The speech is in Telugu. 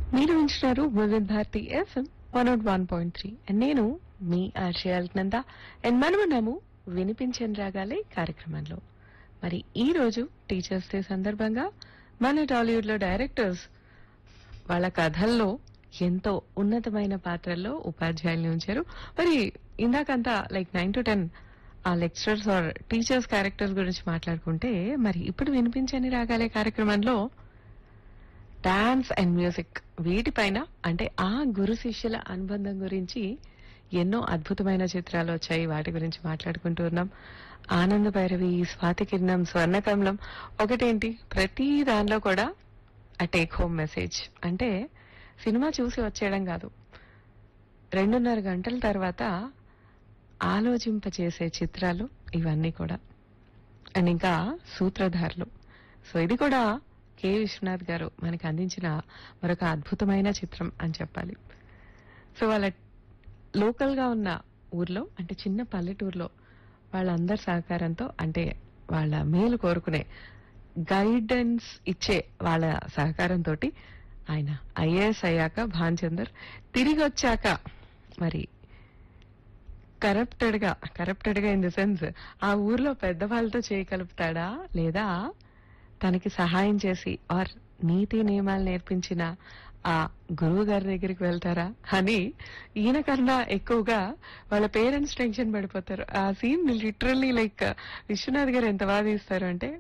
మీరు వింటున్నారు Vividh Bharati F M one nought one point three నేను మీ ఆర్షే అల్నంద అండ్ మనమున్నాము వినిపించని రాగాలే కార్యక్రమంలో మరి ఈ రోజు టీచర్స్ డే సందర్భంగా మన టాలీవుడ్ లో డైరెక్టర్స్ వాళ్ళ కథల్లో ఎంతో ఉన్నతమైన పాత్రల్లో ఉపాధ్యాయుల్ని ఉంచారు మరి ఇందాకంతా లైక్ నైన్ టు టెన్ ఆ లెక్చరర్స్ ఆర్ టీచర్స్ క్యారెక్టర్స్ గురించి మాట్లాడుకుంటే మరి ఇప్పుడు వినిపించని రాగాలే కార్యక్రమంలో డాన్స్ అండ్ మ్యూజిక్ వీటిపైన అంటే ఆ గురు శిష్యుల అనుబంధం గురించి ఎన్నో అద్భుతమైన చిత్రాలు వచ్చాయి వాటి గురించి మాట్లాడుకుంటూ ఉన్నాం ఆనంద భైరవి స్వాతి కిరణం స్వర్ణకమలం ఒకటేంటి ప్రతి దానిలో కూడా ఆ టేక్ హోమ్ మెసేజ్ అంటే సినిమా చూసి వచ్చేయడం కాదు రెండున్నర గంటల తర్వాత ఆలోచింపచేసే చిత్రాలు ఇవన్నీ కూడా అండ్ ఇంకా సూత్రధారులు సో ఇది కూడా కె విశ్వనాథ్ గారు మనకి అందించిన మరొక అద్భుతమైన చిత్రం అని చెప్పాలి సో వాళ్ళ లోకల్ గా ఉన్న ఊర్లో అంటే చిన్న పల్లెటూరులో వాళ్ళందరి సహకారంతో అంటే వాళ్ళ మేలు కోరుకునే గైడెన్స్ ఇచ్చే వాళ్ళ సహకారంతో ఆయన ఐఏఎస్ అయ్యాక భాన్చందర్ తిరిగి వచ్చాక మరి కరప్టెడ్ గా కరప్టెడ్ గా ఇన్ ది సెన్స్ ఆ ఊర్లో పెద్దవాళ్ళతో చేయగలుగుతాడా లేదా తనకి సహాయం చేసి ఆర్ నీతి నియమాలు నేర్పించిన ఆ గురువు గారి దగ్గరికి వెళ్తారా అని ఈయన కన్నా ఎక్కువగా వాళ్ళ పేరెంట్స్ టెన్షన్ పడిపోతారు ఆ సీన్ లిటరల్లీ లైక్ విశ్వనాథ్ గారు ఎంత బాగా తీస్తారు అంటే